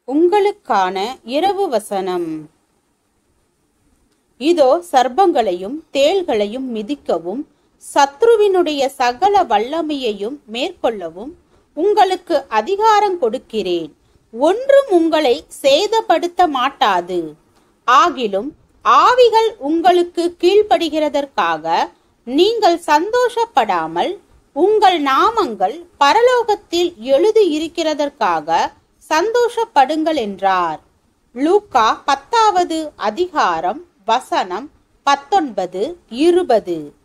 உங்களுக்கான இரவு வசனம் இதோ சர்ப்பங்களையும் தேள்களையும் மிதிக்கவும் சத்ருவினுடைய சகல வல்லமையையும் மேற்கொள்ளவும் உங்களுக்கு அதிகாரம் கொடுக்கிறேன் ஒன்றும் உங்களை சேதப்படுத்த மாட்டாது ஆகிலும் ஆவிகள் உங்களுக்கு கீழ்ப்படுகிறதற்காக நீங்கள் சந்தோஷப்படாமல் உங்கள் நாமங்கள் பரலோகத்தில் எழுதி இருக்கிறதற்காக சந்தோஷப்படுங்கள் என்றார் லூக்கா பத்தாவது அதிகாரம் வசனம் பத்தொன்பது இருபது